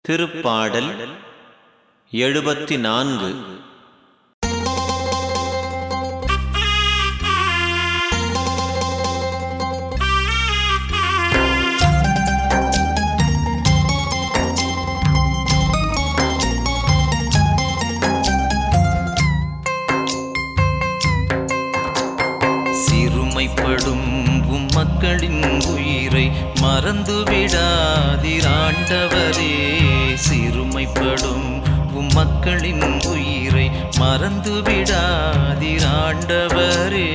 திருப்பாடல் எழுபத்தி நான்கு சிறுமைப்படும் உம் மக்களின் உயிரை மறந்து விடாதிராண்டவரே சிறுமைப்படும் உம் மக்களின் உயிரை மறந்து விடாதிராண்டவரே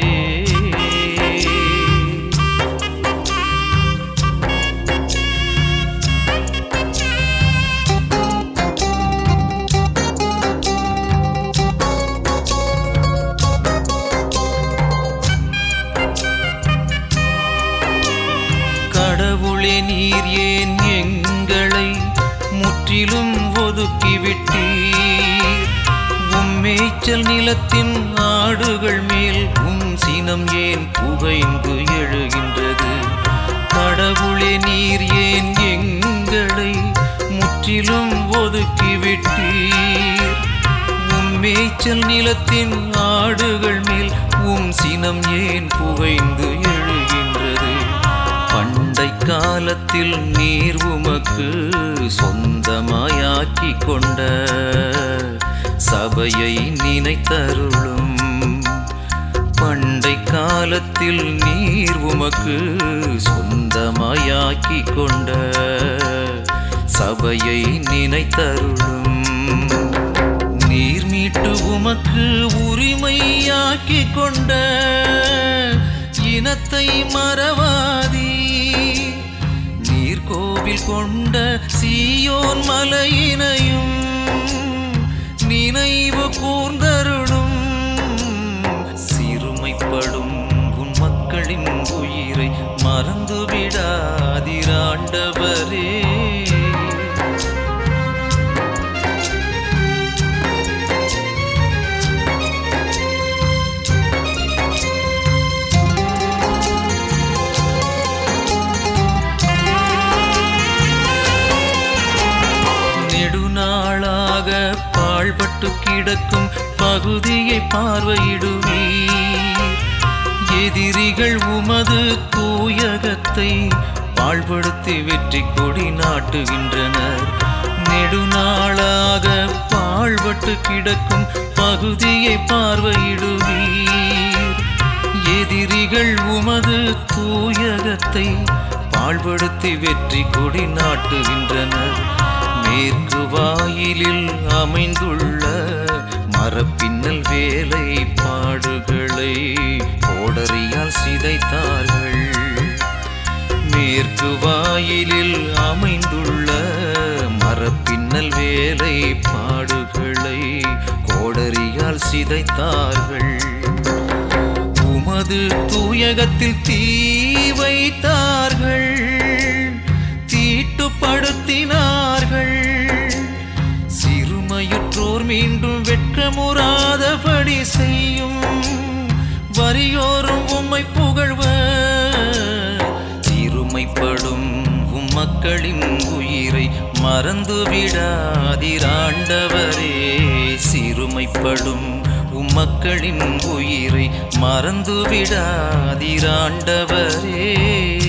கடவுளே நீர் ஏன் எங்களை முற்றிலும் ஒதுக்கிவிட்டீர் உம் மேய்ச்சல் நிலத்தின் ஆடுகள் மேல் உம் சினம் ஏன் புகைந்து எழுகின்றது கடவுளே நீர் ஏன் எங்களை முற்றிலும் ஒதுக்கிவிட்டீர் உம் மேய்ச்சல் நிலத்தின் ஆடுகள் மேல் உம் சினம் ஏன் புகைந்து எழுகின்றது பண்டை காலத்தில் நீர் உமக்கு சொந்தமாயாக்கி கொண்ட சபையை நினைத்தருளும் பண்டை காலத்தில் நீர் உமக்கு சொந்தமாயாக்கி கொண்ட சபையை நினைத்தருளும் நீர் மீட்டு உமக்கு உரிமையாக்கி கொண்ட இனத்தை மறவாதி நீர் கோவில் கொண்ட சீயோன் மலையினையும் நினைவு கூர்ந்தருளும் சிறுமைப்படும் உன் மக்களின் உயிரை மறந்து விடாதிராண்டவரே நெடுநாளாக பாழ்பட்டு கிடக்கும் பகுதியை பார்வையிடுவீர் எதிரிகள் உமது தூயகத்தை பாழ்படுத்தி வெற்றி கொடி நாட்டுகின்றனர் நெடுநாளாக பாழ்பட்டு கிடக்கும் பகுதியை பார்வையிடுவீர் எதிரிகள் உமது தூயகத்தை பாழ்படுத்தி வெற்றி கொடி நாட்டுகின்றனர் மேற்கு வாயிலில் அமைந்துள்ள மரப்பின்னல் வேலை பாடுகளை கோடரியால் சிதைத்தார்கள் மேற்கு வாயிலில் அமைந்துள்ள மரப்பின்னல் வேலை பாடுகளை கோடரியால் சிதைத்தார்கள் உமது தூயகத்தில் தீ வைத்தார்கள் தீட்டுப்படுத்தினார்கள் சிறுமையுற்றோர் மீண்டும் வெட்கமுறாதபடி செய்யும் வறியோரும் உம்மை புகழ்வர் சிறுமைப்படும் உம் மக்களின் உயிரை மறந்து விடாதிராண்டவரே சிறுமைப்படும் உம் மக்களின் உயிரை மறந்து விடாதிராண்டவரே